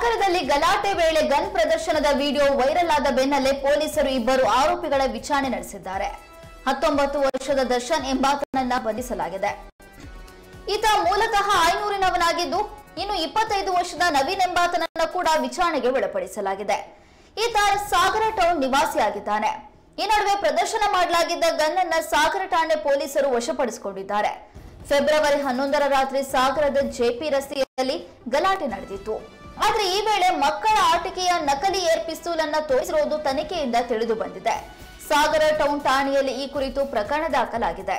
ಸಾಗರದಲ್ಲಿ ಗಲಾಟೆ ವೇಳೆ ಗನ್ ಪ್ರದರ್ಶನದ ವಿಡಿಯೋ ವೈರಲ್ ಆದ ಬೆನ್ನಲ್ಲೇ ಪೊಲೀಸರು ಇಬ್ಬರು ಆರೋಪಿಗಳ ವಿಚಾರಣೆ ನಡೆಸಿದ್ದಾರೆ ಹತ್ತೊಂಬತ್ತು ವರ್ಷದ ದರ್ಶನ್ ಎಂಬಾತನನ್ನ ಬಂಧಿಸಲಾಗಿದೆ ಈತ ಮೂಲತಃ ಆಯ್ನೂರಿನವನಾಗಿದ್ದು ಇನ್ನು ಇಪ್ಪತ್ತೈದು ವರ್ಷದ ನವೀನ್ ಎಂಬಾತನನ್ನ ಕೂಡ ವಿಚಾರಣೆಗೆ ಒಳಪಡಿಸಲಾಗಿದೆ ಈತ ಸಾಗರ ಟೌನ್ ನಿವಾಸಿಯಾಗಿದ್ದಾನೆ ಈ ನಡುವೆ ಪ್ರದರ್ಶನ ಮಾಡಲಾಗಿದ್ದ ಗನ್ ಅನ್ನ ಸಾಗರ ಠಾಣೆ ಪೊಲೀಸರು ವಶಪಡಿಸಿಕೊಂಡಿದ್ದಾರೆ ಫೆಬ್ರವರಿ ಹನ್ನೊಂದರ ರಾತ್ರಿ ಸಾಗರದ ಜೆಪಿ ರಸ್ತೆಯಲ್ಲಿ ಗಲಾಟೆ ನಡೆದಿತ್ತು ಆದ್ರೆ ಈ ವೇಳೆ ಮಕ್ಕಳ ಆಟಿಕೆಯ ನಕಲಿ ಏರ್ ಪಿಸ್ತೂಲ್ ಅನ್ನ ತೋರಿಸಿರುವುದು ತನಿಖೆಯಿಂದ ತಿಳಿದು ಬಂದಿದೆ ಸಾಗರ ಟೌನ್ ಠಾಣೆಯಲ್ಲಿ ಈ ಕುರಿತು ಪ್ರಕರಣ ದಾಖಲಾಗಿದೆ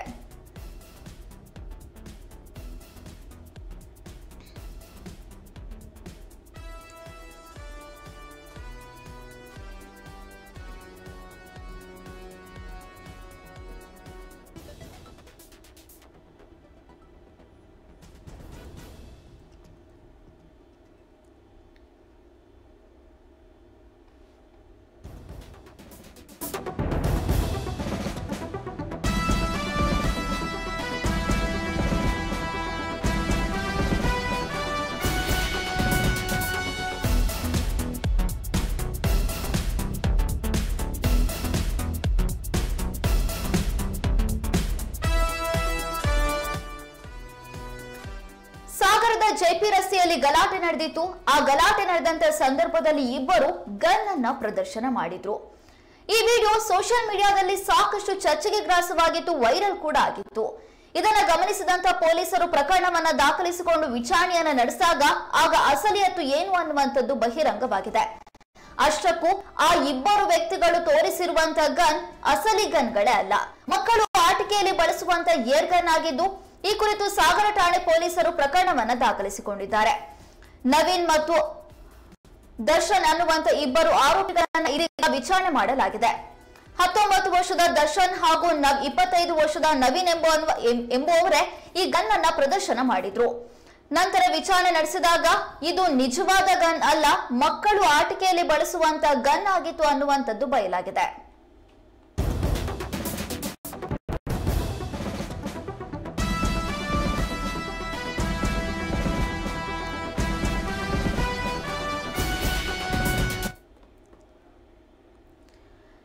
ಸಾಗರದ ಜೆಪಿ ರಸ್ತೆಯಲ್ಲಿ ಗಲಾಟೆ ನಡೆದಿತ್ತು ಆ ಗಲಾಟೆ ನಡೆದಂತ ಸಂದರ್ಭದಲ್ಲಿ ಇಬ್ಬರು ಗನ್ ಅನ್ನ ಪ್ರದರ್ಶನ ಮಾಡಿದ್ರು ಈ ವಿಡಿಯೋ ಸೋಷಿಯಲ್ ಮೀಡಿಯಾದಲ್ಲಿ ಸಾಕಷ್ಟು ಚರ್ಚೆಗೆ ಗ್ರಾಸವಾಗಿತ್ತು ವೈರಲ್ ಕೂಡ ಆಗಿತ್ತು ಇದನ್ನ ಗಮನಿಸಿದಂತ ಪೊಲೀಸರು ಪ್ರಕರಣವನ್ನ ದಾಖಲಿಸಿಕೊಂಡು ವಿಚಾರಣೆಯನ್ನ ನಡೆಸಿದಾಗ ಆಗ ಅಸಲಿಯತ್ತು ಏನು ಅನ್ನುವಂಥದ್ದು ಬಹಿರಂಗವಾಗಿದೆ ಅಷ್ಟಕ್ಕೂ ಆ ಇಬ್ಬರು ವ್ಯಕ್ತಿಗಳು ತೋರಿಸಿರುವಂತ ಗನ್ ಅಸಲಿ ಗನ್ಗಳೇ ಅಲ್ಲ ಮಕ್ಕಳು ಆಟಿಕೆಯಲ್ಲಿ ಬಳಸುವಂತ ಏರ್ ಗನ್ ಆಗಿದ್ದು ಈ ಕುರಿತು ಸಾಗರ ಠಾಣೆ ಪೊಲೀಸರು ಪ್ರಕರಣವನ್ನ ದಾಖಲಿಸಿಕೊಂಡಿದ್ದಾರೆ ನವೀನ್ ಮತ್ತು ದರ್ಶನ್ ಅನ್ನುವಂತ ಇಬ್ಬರು ಆರೋಪಿಗಳನ್ನ ಇದೀಗ ವಿಚಾರಣೆ ಮಾಡಲಾಗಿದೆ ಹತ್ತೊಂಬತ್ತು ವರ್ಷದ ದರ್ಶನ್ ಹಾಗೂ ನವ್ ಇಪ್ಪತ್ತೈದು ವರ್ಷದ ನವೀನ್ ಎಂಬ ಎಂಬುವವರೇ ಈ ಗನ್ ಅನ್ನ ಪ್ರದರ್ಶನ ಮಾಡಿದ್ರು ನಂತರ ವಿಚಾರಣೆ ನಡೆಸಿದಾಗ ಇದು ನಿಜವಾದ ಗನ್ ಅಲ್ಲ ಮಕ್ಕಳು ಆಟಿಕೆಯಲ್ಲಿ ಬಳಸುವಂತ ಗನ್ ಆಗಿತ್ತು ಅನ್ನುವಂಥದ್ದು ಬಯಲಾಗಿದೆ